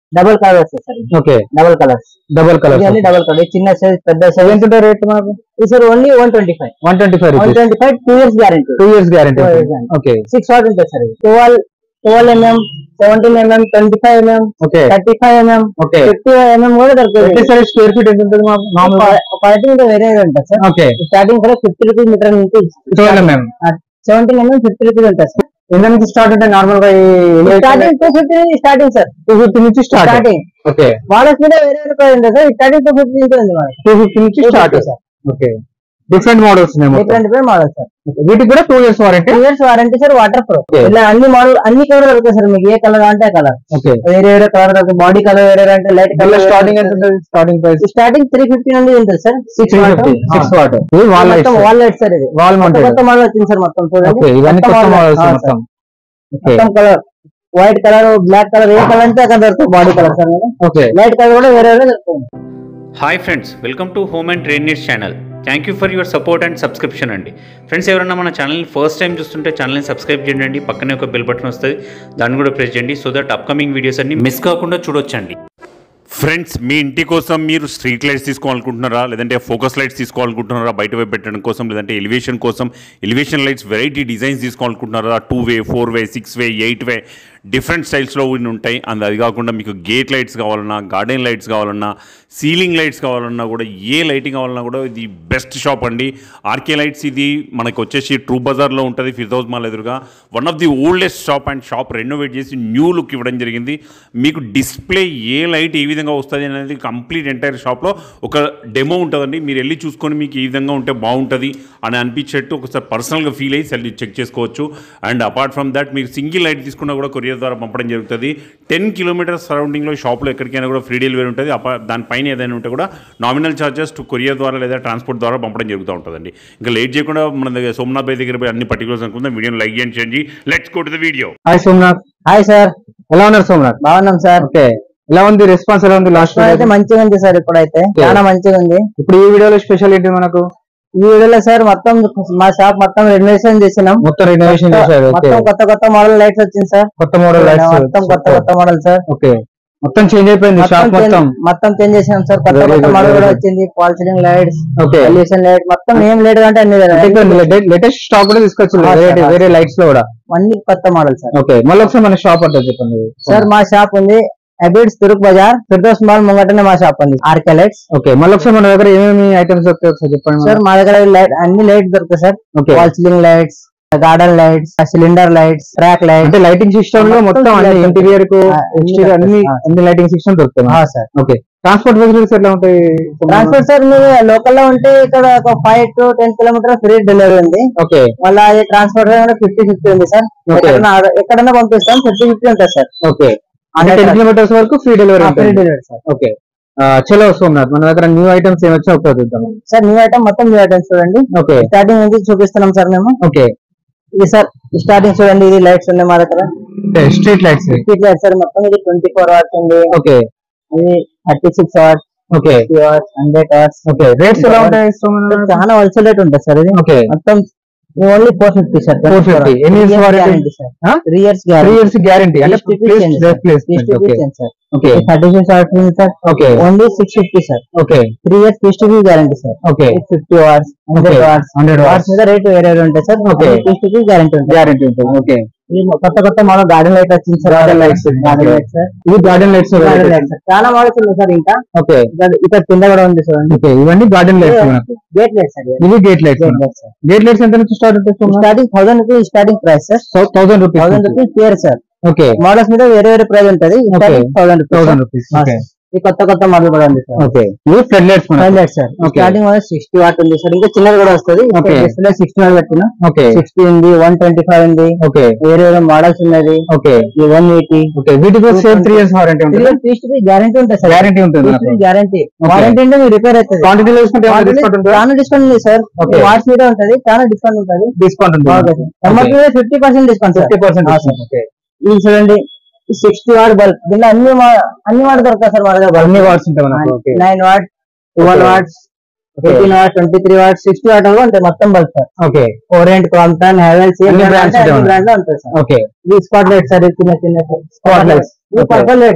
Double colour వస్తాయి sir okay double colours double colour ఇవన్నీ double colour చిన్న size పెద్ద సైజ్ ఎంత ఉంటుంది రేట్ మనకు ఇది sir only one twenty five one twenty five one rupees twenty five two years guarantee two years guarantee Two years guarantee. Okay six watt ఉంటుంది sir twelve twelve MM seventeen MM twenty five MM okay thirty five MM okay fifty MM కూడా దొరుకుతుంది సరే square feet ఎంత ఉంటుంది మామూలుగా quality ఇంకా వేరే ఉంటుంది సార్ ఓకే స్టార్టింగ్ కూడా ఫిఫ్టీ రూపీస్ మీటర్ నుంచి twelve MM seventeen MM fifty rupees ఉంటుంది సార్ ఎంత నుంచి స్టార్ట్ ఉంటాయి నార్మల్ గా స్టార్టింగ్ టూ ఫిఫ్టీ నుంచి స్టార్టింగ్ సార్ టూ ఫిఫ్టీ నుంచి స్టార్ట్ స్టార్టింగ్ ఓకే మోడల్స్ మీద వేరే వేరే ప్రైస్ ఉంటుంది సార్ స్టార్టింగ్ టూ ఫిఫ్టీ నుంచి ఉంది మనకి టూ ఫిఫ్టీ నుంచి start sir okay different models ఉన్నాయి మొత్తం డిఫరెంట్ డిఫరెంట్ మోడల్ సార్ వీటికి కూడా two years warranty two years warranty sir waterproof Okay. ఇలా అన్ని మోడల్ అన్ని కలర్ దొరుకుతాయి సార్ మీకు ఏ కలర్ అంటే ఆ కలర్ ఓకే వేరే వేరే కలర్ దొరుకుతాయి బాడీ కలర్ వేరే అంటే లైట్ కలర్ స్టార్టింగ్ ఎంత ఉంటుంది starting price starting three fifty నుండి ఉంటుంది sir six three fifty six watt ఇది వాల్ లైట్స్ మొత్తం వాల్ లైట్ సార్ ఇది వాల్ కొత్త మౌంటెడ్ కొత్త మోడల్ వచ్చింది సార్ మొత్తం చూడండి ఓకే ఇవన్నీ కొత్త కొత్త model. మోడల్స్ ఆ, మొత్తం ఓకే మొత్తం colour white colour black colour ఏ కలర్ అంటే అక్కడ దొరుకుతుంది body colour sir okay light colour కూడా వేరే వేరే దొరుకుతుంది hi friends welcome to home and train needs channel thank you for your support and subscription అండి ఫ్రెండ్స్ ఎవరైనా మన ఛానల్ని ఫస్ట్ టైం చూస్తుంటే ఛానల్ని సబ్స్క్రైబ్ చేయండి పక్కనే ఒక బెల్ బటన్ వస్తుంది దాన్ని కూడా ప్రెస్ చేయండి సో దట్ అప్కమింగ్ వీడియోస్ అన్ని మిస్ కాకుండా చూడొచ్చండి ఫ్రెండ్స్ మీ ఇంటి కోసం మీరు స్ట్రీట్ లైట్స్ తీసుకోవాలనుకుంటున్నారా లేదంటే ఫోకస్ లైట్స్ తీసుకోవాలనుకుంటున్నారా బయట వైపు పెట్టడం కోసం లేదంటే ఎలివేషన్ కోసం ఎలివేషన్ లైట్స్ వెరైటీ డిజైన్స్ తీసుకోవాలనుకుంటున్నారా two way four way six way eight way different స్టైల్స్లో ఇన్ని ఉంటాయి అండ్ అది కాకుండా మీకు గేట్ లైట్స్ కావాలన్నా గార్డెన్ లైట్స్ కావాలన్నా సీలింగ్ లైట్స్ కావాలన్నా కూడా ఏ లైటింగ్ కావాలన్నా కూడా ఇది బెస్ట్ షాప్ అండి ఆర్కే లైట్స్ ఇది మనకు వచ్చేసి ట్రూ బజార్లో ఉంటుంది ఫిర్దౌస్ మాల్ ఎదురుగా one of the oldest shop and shop renovate చేసి న్యూ లుక్ ఇవ్వడం జరిగింది మీకు డిస్ప్లే ఏ లైట్ ఏ విధంగా వస్తుంది అనేది కంప్లీట్ ఎంటైర్ షాప్లో ఒక డెమో ఉంటుందండి మీరు వెళ్ళి చూసుకొని మీకు ఈ విధంగా ఉంటే బాగుంటుంది అని అనిపించేట్టు ఒకసారి పర్సనల్గా ఫీల్ అయ్యి సెల్ చెక్ చేసుకోవచ్చు అండ్ అపార్ట్ ఫ్రమ్ దట్ మీరు సింగిల్ లైట్ తీసుకున్నా కూడా కొరియర్ ద్వారా పంపడం జరుగుతుంది టెన్ కిలోమీటర్స్ సరౌండింగ్లో షాప్లో ఎక్కడికైనా కూడా ఫ్రీ డెలివరీ ఉంటుంది అపా దానిపైన ఏదైనా ఉంటే కూడా నామినల్ ఛార్జెస్ టు కొరియర్ ద్వారా లేదా ట్రాన్స్పోర్ట్ ద్వారా పంపడం జరుగుతూ ఉంటుందండి ఇంకా లేట్ చేయకుండా మన దగ్గర సోమనాథ్ భాయ్ దగ్గర పోయి అన్ని పర్టికులర్స్ అనుకుందాం వీడియోని లైక్ చేయండి చేయండి let's go to the video hi Somnath hi sir ఎలా ఉన్నారు సోమనాథ్ బాగున్నాం సార్ ఓకే ఎలా ఉంది రెస్పాన్స్ ఎలా ఉంది లాస్ట్ అయితే మంచిగా ఉంది సార్ ఇప్పుడైతే చాలా మంచిగా ఉంది ఇప్పుడు ఈ వీడియోలో స్పెషల్ ఏంటి మనకు ఈ వీడియోలో సార్ మొత్తం మా షాప్ మొత్తం రెనోవేషన్ చేసినాం మొత్తం రెనోవేషన్ చేశారు ఓకే మొత్తం కొత్త కొత్త మోడల్ లైట్స్ వచ్చింది సార్ కొత్త మోడల్ మొత్తం కొత్త కొత్త మోడల్ సార్ ఓకే మొత్తం చేంజ్ అయిపోయింది షాప్ మొత్తం మొత్తం change- మొత్తం చేంజ్ చేసినాం సార్ కొత్త Very కొత్త good, మోడల్ very కూడా good. వచ్చింది fall ceiling lights okay elevation light మొత్తం ఏం లేట్ అంటే అన్ని వేరే- లేటెస్ట్ స్టాక్ కూడా తీసుకొచ్చు ఆ, వేరే sir, ఆ, వేరే లైట్స్ లో కూడా అన్ని కొత్త మోడల్ సార్ ఓకే మళ్ళీ ఒకసారి మన షాప్ అడ్రస్ చెప్పండి సార్ మా షాప్ ఉంది అబిడ్స్ తురుక్ బజార్ ఫిర్దోస్ మాల్ ముంగటనే మా షాప్ ఉంది ఆర్కే లైట్స్ ఓకే మళ్ళీ ఒకసారి మన దగ్గర ఏమేమి ఐటమ్స్ దొరుకుతాయి ఒకసారి చెప్పండి సార్ మా దగ్గర లైట్ అన్ని లైట్ దొరుకుతాయి sir okay wall ceiling lights garden lights cylinder lights track lights అంటే లైటింగ్ సిస్టమ్ లో మొత్తం అన్ని మొత్తం ఇంటీరియర్ కు ఆ, అన్ని exterior అన్ని ఆ. అన్ని లైటింగ్ సిస్టమ్ దొరుకుతాయి సార్ ఓకే ట్రాన్స్పోర్ట్ ఫెసిలిటీస్ ఎట్లా ఉంటాయి ట్రాన్స్పోర్ట్ సార్ మీరు లోకల్ లో ఉంటే ఇక్కడ ఒక five to ten kilometre free delivery ఉంది ఓకే మళ్ళీ అది ట్రాన్స్పోర్ట్ ఫిఫ్టీ ఫిఫ్టీ ఉంది సార్ Okay. ఎక్కడన్నా ఎక్కడన్నా పంపిస్తాం ఫిఫ్టీ ఫిఫ్టీ ఉంటుంది సార్ ఓకే అంటే టెన్ కిలోమీటర్స్ వరకు ఫ్రీ డెలివరీ ఫ్రీ ఉంటుంది డెలివరీ సార్ ఓకే చలో సోమనాథ్ మన దగ్గర న్యూ ఐటమ్స్ ఏమి వచ్చా ఒకసారి చూద్దాం సార్ న్యూ ఐటమ్ మొత్తం న్యూ ఐటమ్స్ చూడండి ఓకే స్టార్టింగ్ నుంచి చూపిస్తున్నాం సార్ మేము ఓకే ఇది సార్ స్టార్టింగ్ చూడండి ఇది లైట్స్ ఉన్నాయి మా దగ్గర street lights street light sir మొత్తం ఇది ట్వంటీ ఫోర్ అవర్స్ ఉంది ఓకే ఇది thirty six hours okay fifty hours hundred hours okay rates ఎలా ఉంటాయి సోమనాథ్ చాలా హోల్సేల్ రేట్ ఉంటుంది సార్ ఇది ఓకే మొత్తం ఓన్లీ ఫోర్ ఫిఫ్టీ సార్ 450. ఎన్ని years warranty? Sir Huh? Three years three guarantee years guarantee అంటే place placement okay sir okay thirty six hours ఉంది sir okay only six fifty sir okay three years పీస్టీవీ guarantee sir okay fifty hours hundred hours hundred hours మీద rate వేరే వేరే ఉంటాయి sir Okay. పీస్టీవీ guarantee ఉంటుంది guarantee ఉంటుంది okay ఈ కొత్త కొత్త మోడల్ గార్డెన్ లైట్ వచ్చింది sir Garden lights. Garden light sir ఇది garden lights garden light sir చాలా మోడల్స్ ఉన్నాయి సార్ ఇంకా ఓకే ఇక్కడ- ఇక్కడ కింద కూడా ఉంది చూడండి ఓకే ఇవన్నీ గార్డెన్ లైట్స్ మనకు గేట్ లైట్ సార్ ఇవి gate lights gate light sir gate lights ఎంత నుంచి స్టార్ట్ ఉంటుంది starting thousand rupees starting price sir thousand rupees thousand rupees clear sir okay models మీద వేరే వేరే ప్రైస్ ఉంటది thousand rupees thousand rupees okay ఈ కొత్త కొత్త మోడల్ కూడా ఉంది సార్ ఓకే ఇవి ఫ్లడ్ లైట్స్ మనకు highlight sir Okay. Starting sixty watt ఉంది సార్ ఇంకా చిన్నది కూడా వస్తుంది Okay. డిస్ప్లే సిక్స్టీ వాట్ పెట్టిన ఓకే సిక్స్టీ ఉంది వన్ ట్వంటీ ఫైవ్ ఉంది ఓకే వేరే వేరే మోడల్స్ ఉన్నది ఓకే వన్ ఎయిటీ ఓకే వీటికి సేమ్ త్రీ ఇయర్స్ వారంటీ ఉంటుంది పీస్టీ గ్యారంటీ ఉంటుంది సార్ గ్యారంటీ ఉంటుంది మనకు గ్యారంటీ వారంటీ అంటే మీరు రిపేర్ అవుతుంది క్వాంటిటీలో తీసుకుంటే ఏమైనా డిస్కౌంట్ ఉంటుందా చాలా డిస్కౌంట్ ఉంది సార్ Okay. వాట్స్ మీద ఉంటది చాలా డిస్కౌంట్ ఉంటుంది డిస్కౌంట్ ఉంటుంది ఎంఆర్పీ మీద fifty percent discount fifty percent ఆ, sir. ఓకే ఇది చూడండి సిక్స్టీ వాట్ బల్బ్ దీనిలో అన్ని మా- అన్ని వాట్ దొరుకుతాయి సార్ మా దగ్గర అన్ని వాట్స్ ఉంటాయి మనకు okay nine watt twelve watts eighteen watt twenty three watt sixty watt కూడా ఉంటాయి మొత్తం bulb sir okay Orient Crompton Havells అన్ని brands ఉంటాయి మనకు. బ్రాండ్ లో ఉంటాయి సార్ ఓకే ఇది స్పాట్ లైట్ సార్ ఇది చిన్న చిన్న స్పాట్ లైట్స్ ఇది Okay. Purple light sir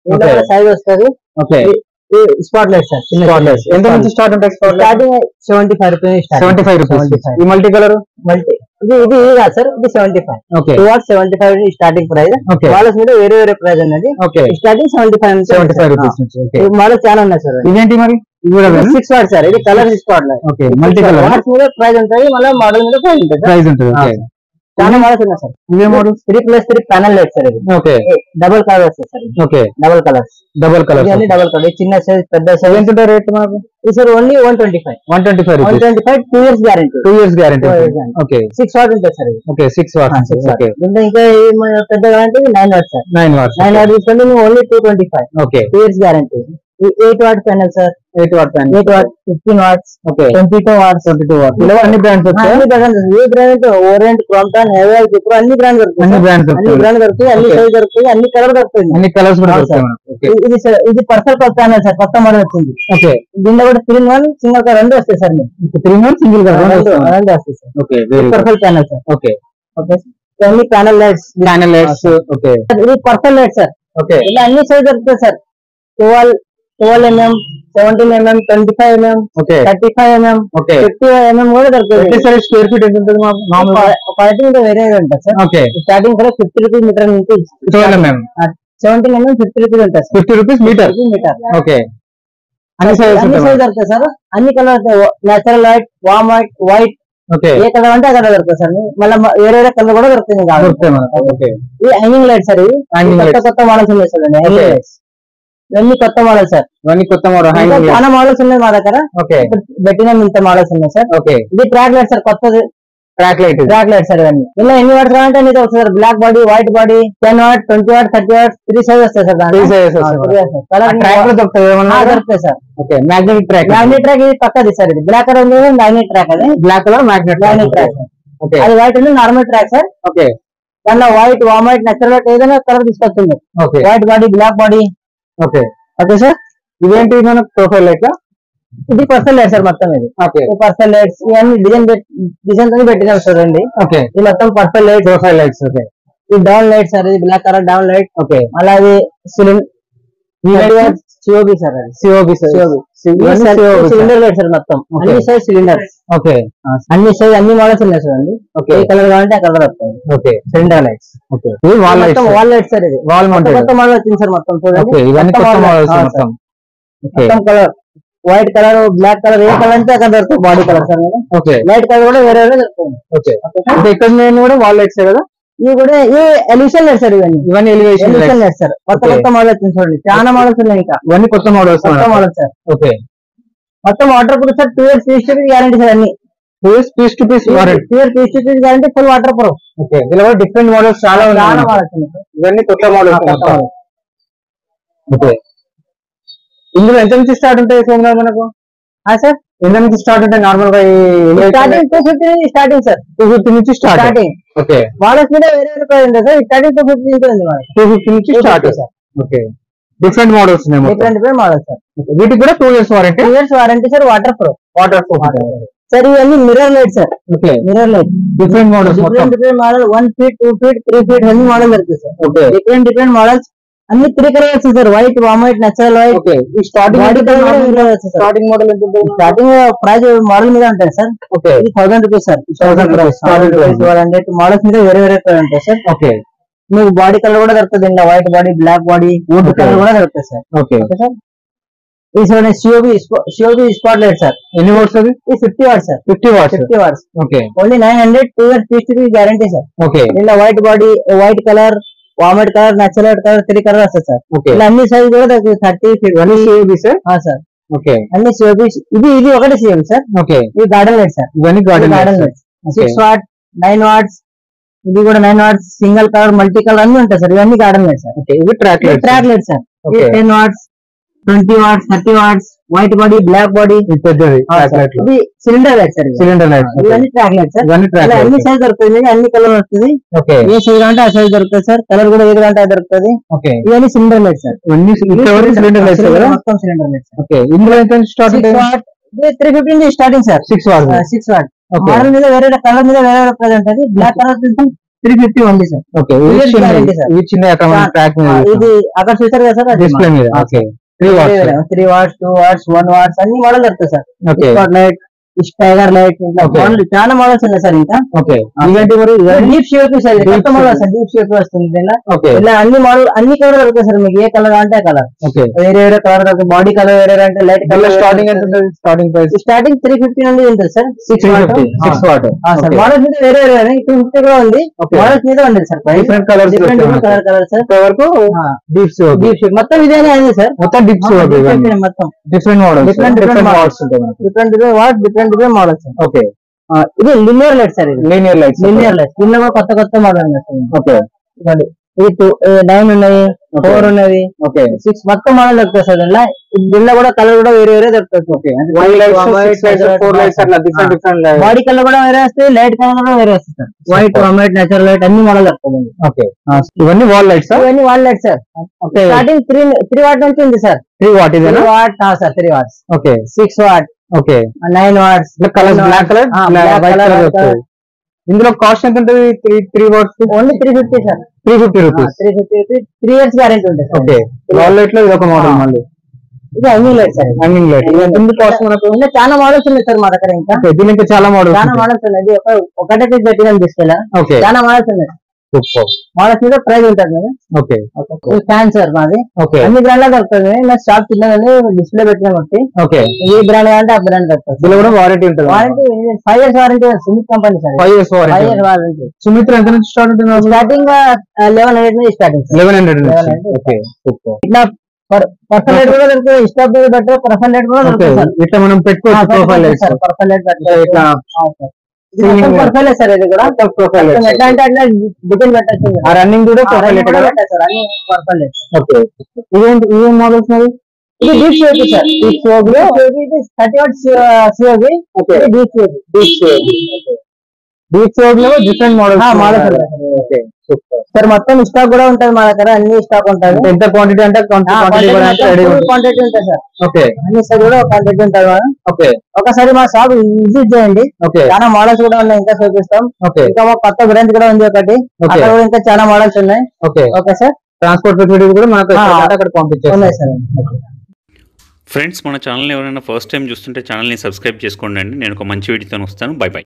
Okay. Size వస్తుంది ఓకే స్పాట్ లైట్ సార్ చిన్న స్పాట్లెస్ ఎంత నుంచి స్టార్ట్ ఉంటాయి spotless starting seventy five rupees seventy five rupees ఈ మల్టీ కలర్ మల్టీ ఇది ఇది ఇది కాదు సార్ ఇది seventy five okay two watt seventy five starting price okay models మీద వేరే వేరే ప్రైస్ ఉన్నది okay starting seventy five seventy five rupees నుంచి ఓకే మోడల్ చాలా ఉన్నాయి సార్ ఇదేంటి మరి ఇది కూడా సిక్స్ వాట్ సార్ ఇది colour spot light okay multi colour watts మీద ప్రైస్ ఉంటుంది మళ్ళీ మోడల్ మీద ప్రైస్ ఉంటుంది సార్ ప్రైస్ ఉంటుంది ఓకే చాలా మోడల్స్ ఉన్నాయి సార్ ఇవే models three plus three panel light sir ఇది ఓకే డబుల్ కలర్ వస్తుంది sir okay double colours double colour ఇది డబుల్ కలర్ చిన్న సైజ్ పెద్ద సైజ్ ఎంత ఉంటాయి రేట్ మనకు ఇది sir only one twenty five one twenty five one rupees twenty five two years guarantee two years guarantee Two years guarantee. Okay six watt ఉంటుంది sir ఇది okay six watts six watt okay దీంట్లో ఇంకా ఏం పెద్దగా అంటే nine what sir nine watts nine watt తీసుకోండి only two twenty five okay two years guarantee eight watt panel sir eight watt pan eight watt fifteen watts okay twenty two watts twenty two watts ఇలా అన్ని brands వచ్చాయి అన్ని brands ఏ brand Orient Crompton Havells ఇప్పుడు అన్ని brand దొరుకుతాయి అన్ని sir. Brands అన్ని వచ్చాయి బ్రాండ్ దొరుకుతాయి అన్ని Okay. సైజ్ దొరుకుతాయి అన్ని కలర్ దొరుకుతుంది అన్ని కలర్స్ కూడా అవును దొరుకుతాయి సార్. మనకు ఓకే ఇది- ఇది సార్ ఇది పర్సనల్ కప్ ప్యానల్ సార్ కొత్త మోడల్ వచ్చింది ఓకే దీంట్లో కూడా త్రీ వన్ సింగల్ కలర్ రెండు వస్తాయి సార్ మీకు ఇప్పుడు త్రీ మంత్స్ సింగిల్ కలర్ రెండు రెండు వస్తాయి sir okay very good personal panel sir okay okay అన్ని panel lights panel lights okay ఇది పర్సనల్ లైట్ సార్ ఓకే ఇలా అన్ని సైజ్ దొరుకుతాయి sir twelve twelve MM seventeen MM twenty five MM okay thirty five MM okay fifty MM కూడా దొరుకుతుంది ఒకేసారి square feet ఎంత ఉంటుంది మాకు మామూలుగా క్వాలిటీ ఇంకా వేరే ఉంటుంది సార్ ఓకే స్టార్టింగ్ కూడా ఫిఫ్టీ రూపీస్ మీటర్ నుంచి twelve MM seventeen MM fifty rupees ఉంటుంది sir fifty rupees metre metre okay అన్ని సైజెస్ అన్ని ఉంటాయి సైజ్ దొరుకుతాయి సార్ అన్ని colour natural white warm white white okay ఏ కలర్ అంటే ఆ కలర్ దొరుకుతుంది సార్ మళ్ళీ వేరే వేరే కలర్ కూడా దొరుకుతుంది ఇంకా దొరుకుతాయి మనకు ఓకే ఇది హ్యాంగింగ్ లైట్ సార్ ఇది Hanging కొత్త lights. కొత్త మోడల్స్ ఉన్నాయి సార్ హ్యాంగింగ్ Okay. లైట్స్ ఇవన్నీ కొత్త మోడల్ సార్ ఇవన్నీ కొత్త మోడల్ ఇంకా హ్యాంగింగ్ చాలా మోడల్స్ ఉన్నాయి మా దగ్గర ఓకే ఇప్పుడు పెట్టిన ఇంత మోడల్స్ ఉన్నాయి సార్ ఓకే ఇది ట్రాక్ లైట్ సార్ కొత్తది track light track light sir ఇవన్నీ ఇలా ఎన్ని వాట్స్ కావాలంటే అన్ని వస్తుంది sir black body white body ten watt twenty watt thirty watt three size వస్తాయి సార్ Three sizes వస్తాయి. కలర్ ట్రాక్ లో దొరుకుతుంది ఏమన్నా దొరుకుతాయి sir okay magnetic track magnet track ఇది పక్కది సార్ ఇది బ్లాక్ కలర్ ఉంది మ్యాగ్నెట్ ట్రాక్ అది black colour magnet magnet track okay అది వైట్ ఉంది నార్మల్ ట్రాక్ సార్ ఓకే దాంట్లో white warm white natural white ఏదైనా కలర్ తీసుకొస్తుంది okay white body black body okay okay sir ఇదేంటి మనకు ప్రొఫైల్ లైట్ ఇది పర్సనల్ లైట్ సార్ మొత్తం ఇది ఓకే పర్సనల్ లైట్స్ ఇవన్నీ డిజైన్ డిజైన్ తో పెట్టినాం చూడండి ఓకే ఇది మొత్తం personal light profile lights okay ఇది డౌన్ లైట్ సార్ ఇది black colour down light okay మళ్ళీ అది సిలిండర్ సిఓబి సార్ అది సిఓబి సిలిండర్ లైట్ సార్ మొత్తం Okay. అన్ని సైజ్ సిలిండర్ ఓకే అన్ని సైజ్ అన్ని మోడల్స్ ఉన్నాయి సార్ అండి ఓకే ఏ కలర్ కావాలంటే ఆ కలర్ వస్తుంది ఓకే సిలిండర్ లైట్స్ ఓకే ఇది వాల్ లైట్స్ మొత్తం వాల్ లైట్ సార్ ఇది వాల్ కొత్త మౌంటెడ్ కొత్త మోడల్ వచ్చింది సార్ మొత్తం చూడండి ఓకే ఇవన్నీ కొత్త కొత్త model. మోడల్స్ ఆ, మొత్తం ఓకే మొత్తం colour white colour black colour ఏ కలర్ అంటే అక్కడ దొరుకుతుంది body colour sir okay light colour కూడా వేరే వేరే దొరుకుతుంది ఓకే అంటే ఇక్కడ నేను కూడా వాల్ లైట్స్ కదా ఇవి కూడా ఈ ఎలిషన్ లైట్ సార్ ఇవన్నీ ఇవన్నీ ఎలివేషన్ ఎలిషన్ లైట్ సార్ కొత్త Okay. కొత్త మోడల్ వచ్చింది చూడండి చాలా మోడల్స్ ఉన్నాయి ఇంకా ఇవన్నీ కొత్త మోడల్స్ కొత్త మోడల్ సార్ ఓకే మొత్తం waterproof sir two years piece to piece guarantee sir అన్ని piece piece to piece warrant two years piece to piece guarantee full waterproof okay ఇందులో కూడా డిఫరెంట్ మోడల్స్ చాలా చాలా ఉన్నాయి models ఉన్నాయి sir. ఇవన్నీ కొత్త మోడల్స్ కొత్త models. ఓకే ఇందులో ఎంత నుంచి స్టార్ట్ ఉంటాయి సోమరావు మనకు ఆ సార్ ఎంత నుంచి స్టార్ట్ ఉంటాయి నార్మల్ గా స్టార్టింగ్ టూ ఫిఫ్టీ నుంచి స్టార్టింగ్ సార్ టూ ఫిఫ్టీ నుంచి స్టార్ట్ స్టార్టింగ్ ఓకే మోడల్స్ మీద వేరే వేరే ప్రైస్ ఉంటుంది సార్ స్టార్టింగ్ టూ ఫిఫ్టీ నుంచి ఉంది మనకి టూ ఫిఫ్టీ నుంచి 250 start sir okay different models ఉన్నాయి మొత్తం different different models sir Okay. వీటికి కూడా two years warranty two years warranty sir waterproof waterproof sir ఇవన్నీ mirror light sir okay mirror light different models మొత్తం different different model one feet two feet three feet అన్ని model దొరుకుతుంది sir okay different different models అన్ని three colour వచ్చింది sir white warm white natural white okay ఈ starting body colour కూడా ఇందులో వచ్చింది sir starting model ఎంత ఉంటుంది స్టార్టింగ్ ప్రైస్ మోడల్ మీద ఉంటుంది సార్ ఓకే ఇది thousand rupees sir 1000 rupees, 1000 rupees. Hundred models మీద వేరే వేరే ప్రైస్ ఉంటాయి సార్ ఓకే మీకు బాడీ కలర్ కూడా దొరుకుతుంది ఇంకా white body black body wood Okay. Colour కూడా దొరుకుతుంది సార్ ఓకే ఓకే సార్ ఈ చూడండి COB COB spot light sir ఎన్ని వాట్స్ అది ఇది fifty watts sir fifty watts fifty watts okay only nine hundred two years sixty guarantee sir okay ఇలా white body white colour warm white colour natural white colour three colour వస్తుంది sir okay ఇలా అన్ని size కూడా దొరుకుతుంది thirty ఇవన్నీ COB sir sir okay అన్ని COB ఇది ఇది ఒకటి సిఎం సార్ ఓకే ఇది గార్డెన్ లైట్ సార్ ఇవన్నీ garden garden light okay six watt nine watts ఇది కూడా nine watts single colour multi colour అన్ని ఉంటాయి సార్ ఇవన్నీ గార్డెన్ లైట్ సార్ ఓకే ఇవి track lights track light sir Okay. Ten watts twenty watts thirty watts white body black body ఇది పెద్దది track light ఇది cylinder light sir ఇవి. Cylinder lights ఇవన్నీ track light sir ఇవన్నీ track ఇలా అన్ని lights size దొరుకుతుంది అన్ని కలర్ వస్తుంది ఓకే ఏ సైజ్ అంటే ఆ సైజ్ దొరుకుతుంది సార్ కలర్ కూడా ఏది అంటే అది దొరుకుతుంది ఓకే ఇవన్నీ సిలిండర్ లైట్ సార్ ఇవన్నీ సిలిండర్ లైట్స్ కదా మొత్తం సిలిండర్ లైట్ సార్ ఓకే ఇందులో ఎంత స్టార్ట్ సిక్స్ ఉంటాయి వాట్ త్రీ ఫిఫ్టీ నుంచి starting sir six watts six watt okay model మీద వేరే కలర్ మీద వేరే ప్రైస్ ఉంటుంది బ్లాక్ కలర్ త్రీ ఫిఫ్టీ ఉంది sir okay Two years guarantee, sir. ఈ చిన్న అక్కడ ఆ, ట్రాక్ ఆ, ఇది అక్కడ చూసారు కదా సార్ డిస్ప్లే మీద okay three watts three watts two watts one watts అన్ని మోడల్ దొరుకుతాయి sir okay light tiger light ఇట్లా Okay. మోడల్ చాలా మోడల్స్ ఉన్నాయి సార్ ఇంకా ఓకే ఇవేంటి మరి డీప్ షేప్ సార్ ఇది Deep కొత్త model shape. Sir deep shape వస్తుంది ఇలా ఓకే ఇలా అన్ని మోడల్ అన్ని కలర్ దొరుకుతాయి సార్ మీకు ఏ కలర్ అంటే ఆ కలర్ ఓకే వేరే వేరే కలర్ దొరుకుతాయి బాడీ కలర్ వేరే అంటే లైట్ కలర్ స్టార్టింగ్ ఎంత ఉంటుంది starting price starting three fifty నుండి ఉంటుంది sir six three fifty six watt sir models మీద వేరే వేరే టూ ఫిఫ్టీ కూడా ఉంది Okay. మోడల్స్ మీద ఉంది sir price different colours different different colour colour sir వరకు డీప్స్ డీప్ షేప్ మొత్తం ఇదేనే అయింది సార్ మొత్తం డిప్స్ మొత్తం different models Different, different different models. Models ఉంటాయి మనకి different different watt different different models okay ఇది లినియర్ లైట్ సార్ ఇది లీనియర్ లైట్స్ లినియర్ లైట్ దీనిలో కూడా కొత్త కొత్త మోడల్ ఉన్నాయి సార్ ఓకే ఇదిగోండి. ఇది టూ నైన్ ఉన్నాయి Okay. ఫోర్ ఉన్నవి ఓకే సిక్స్ మొత్తం మోడల్ దొరుకుతాయి సార్ దీనిలో దీనిలో కూడా కలర్ కూడా వేరే వేరే దొరుకుతాయి okay White, five lights white, six lights white, four lights అట్లా white. Different different body colour కూడా వేరే వస్తాయి లైట్ కలర్ కూడా వేరే వస్తాయి sir white white natural light అన్ని మోడల్ దొరుకుతాయి ఓకే ఇవన్నీ వాల్ లైట్స్ ఇవన్నీ one light sir okay starting three three watt నుంచి ఉంది సార్ త్రీ వాట్ త్రీ ఇదేనా watt sir three watts okay six watt okay nine watts colour black colour Ah, black white colour, colour white వస్తుంది ఇందులో cost ఎంత ఉంటుంది three three watts only three fifty sir three fifty rupees three fifty rupees three years guarantee ఉంటుంది sir okay wall light లో ఇది ఒక model Ah. మళ్ళీ ఇది అన్ని లైట్ సార్ ఇది. హ్యాంగింగ్ లైట్ ఇది ఎంత కాస్ట్ మనకు ఇంకా చాలా మోడల్స్ ఉన్నాయి సార్ మా దగ్గర ఇంకా ఓకే దీని ఇంకా చాలా మోడల్స్ చాలా మోడల్స్ ఉన్నాయి ఇది ఒక ఒకటే పీస్ పెట్టిన తీసుకెళ్ళా ఓకే చాలా మోడల్స్ ఉన్నాయి సూపర్ మోడల్స్ మీద ప్రైస్ ఉంటుంది మేడం ఓకే ఇది ఫ్యాన్ సార్ మాది ఓకే అన్ని బ్రాండ్ లో దొరుకుతుంది నా షాప్ చిన్నదని డిస్ప్లే పెట్టిన బట్టి ఓకే ఏ బ్రాండ్ అంటే ఆ బ్రాండ్ దొరుకుతుంది దీనిలో కూడా వారంటీ ఉంటుంది warranty five years warranty Sumit company sir five years five warranty years warranty Sumitra ఎంత నుంచి స్టార్ట్ ఉంటుంది స్టార్టింగ్ లెవెన్ హండ్రెడ్ నుంచి స్టార్టింగ్ సార్ లెవెన్ హండ్రెడ్ నుంచి 1100. ఓకే సూపర్ ఇట్లా పర్సన్ రేట్ కూడా దొరుకుతుంది ఇస్టాప్ బెటర్ పర్సన్ రేట్ కూడా ఓకే దొరుకుతుంది ఇట్లా మనం పెట్టుకోవచ్చు ప్రొఫైల్ సార్ పర్సన్ రేట్ ఇట్లా Ceiling పర్ఫెక్ట్ సార్ ఇది కూడా ప్రొఫైల్ మొత్తం ఎట్లా అంటే అట్లా డిజైన్ పెట్టచ్చు ఆ రన్నింగ్ కూడా ప్రొఫైల్ సార్ అన్ని పర్ఫెక్ట్ ఓకే ఇదేంటి ఇవేం మోడల్స్ మరి ఇది deep shape sir deep shape ఇది thirty watt shape okay deep shape deep shape deep shape లో డిఫరెంట్ మోడల్స్ ఆ, models ఓకే సూపర్ సార్ మొత్తం స్టాక్ కూడా ఉంటుంది మా దగ్గర అన్ని స్టాక్ ఉంటుంది ఎంత క్వాంటిటీ అంటే క్వాంటిటీ ఇవ్వడానికి రెడీ క్వాంటిటీ ఉంటుంది సార్ ఓకే అన్ని సార్ కూడా క్వాంటిటీ ఉంటుంది మేడం ఓకే ఒకసారి మా షాప్ విజిట్ చేయండి ఓకే చాలా మోడల్స్ కూడా ఉన్నాయి ఇంకా చూపిస్తాం ఓకే ఇంకా మా కొత్త బ్రాంచ్ కూడా ఉంది ఒకటి ఓకే అక్కడ కూడా ఇంకా చాలా మోడల్స్ ఉన్నాయి okay okay sir transport facility కూడా మనకు ఆ, ఎక్కడ అక్కడ పంపించేస్తాం ఉన్నాయి సార్ ఫ్రెండ్స్ మన ఛానల్ ఎవరైనా ఫస్ట్ టైం చూస్తుంటే ఛానల్ని సబ్స్క్రైబ్ చేసుకోండి అండి నేను ఒక మంచి వీడియోతో వస్తాను బై బై